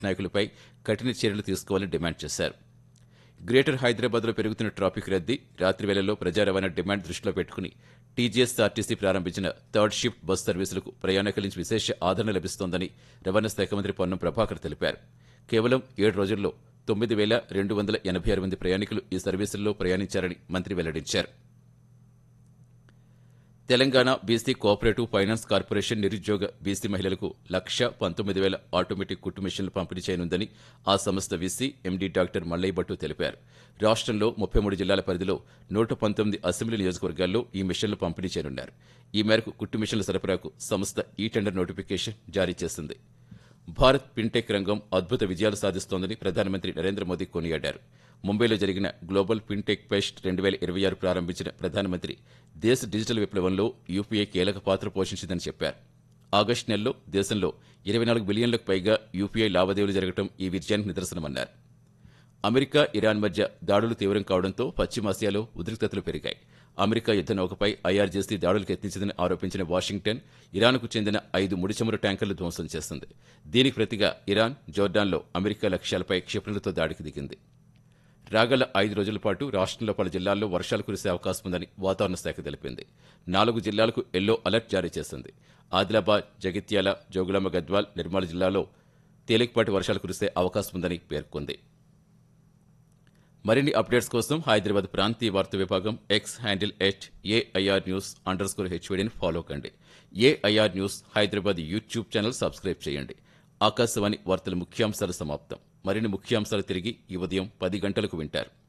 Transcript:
నాయకులపై కఠిన చర్యలు తీసుకోవాలని డిమాండ్ చేశారు గ్రేటర్ హైదరాబాద్లో పెరుగుతున్న ట్రాఫిక్ రద్దీ రాత్రి వేళల్లో ప్రజా రవాణా డిమాండ్ దృష్టిలో పెట్టుకుని టీజీఎస్ఆర్టీసీ ప్రారంభించిన థర్డ్ షిఫ్ట్ బస్ సర్వీసులకు ప్రయాణికుల నుంచి విశేష ఆదరణ లభిస్తోందని రవాణా శాఖ మంత్రి పొన్నం ప్రభాకర్ తెలిపారు కేవలం ఏడు రోజుల్లో తొమ్మిది వేల రెండు వందల ఎనభై ఆరు మంది ప్రయాణికులు ఈ సర్వీసుల్లో ప్రయాణించారని మంత్రి వెల్లడించారు Telangana BC cooperative finance corporation నిరుద్యోగ బీసీ మహిళలకు లక్ష పంతొమ్మిది వేల ఆటోమేటిక్ కుట్టు మిషన్లు పంపిణీ చేయనుందని ఆ సంస్థ VC MD doctor Mallaiah Bhattu తెలిపారు రాష్ట్రంలో ముప్పై మూడు జిల్లాల పరిధిలో నూట పంతొమ్మిది అసెంబ్లీ నియోజకవర్గాల్లో ఈ మిషన్లు పంపిణీ చేయనున్నారు ఈ మేరకు కుట్టు మిషన్ల సరఫరాకు సంస్థ ఈ టెండర్ నోటిఫికేషన్ జారీ చేసింది భారత్ ఫిన్టెక్ రంగం అద్భుత విజయాలు సాధిస్తోందని ప్రధానమంత్రి నరేంద్ర మోదీ కొనియాడారు ముంబైలో జరిగిన గ్లోబల్ ఫిన్టెక్ ఫెస్ట్ రెండు వేల ఇరవై ఆరు ప్రారంభించిన ప్రధానమంత్రి దేశ డిజిటల్ విప్లవంలో యూపీఐ కీలక పాత్ర పోషించిందని చెప్పారు ఆగస్టు నెలలో దేశంలో ఇరవై నాలుగు బిలియన్లకు పైగా యూపీఐ లావాదేవీలు జరగడం ఈ విజయానికి నిదర్శనమన్నారు అమెరికా ఇరాన్ మధ్య దాడులు తీవ్రం కావడంతో పశ్చిమాసియాలో ఉద్రిక్తతలు పెరిగాయి అమెరికా యుద్ధ నౌకపై ఐఆర్జేసీ దాడులకు యత్నించిందని ఆరోపించిన వాషింగ్టన్ ఇరాన్కు చెందిన ఐదు ముడి చమురు ట్యాంకర్లు ధ్వంసం చేసింది దీనికి ప్రతిగా ఇరాన్ జోర్డాన్లో అమెరికా లక్ష్యాలపై క్షిపణులతో దాడికి దిగింది రాగల ఐదు రోజుల పాటు రాష్ట్రంలో పలు జిల్లాల్లో వర్షాలు కురిసే అవకాశం ఉందని వాతావరణ శాఖ తెలిపింది నాలుగు జిల్లాలకు ఎల్లో అలర్ట్ జారీ చేసింది ఆదిలాబాద్ జగిత్యాల జోగులాంబ గద్వాల్ నిర్మల్ జిల్లాలో తేలికపాటి వర్షాలు కురిసే అవకాశం ఉందని పేర్కొంది మరిన్ని అప్డేట్స్ కోసం హైదరాబాద్ ప్రాంతీయ వార్తా విభాగం X handle at AIR news under score హెచ్వీడీని ఫాలో కండి AIR news Hyderabad YouTube channel subscribe చేయండి ఆకాశవాణి వార్తల ముఖ్యాంశాలు సమాప్తం మరిన్ని ముఖ్యాంశాలు తిరిగి ఈ ఉదయం పది గంటలకు వింటారు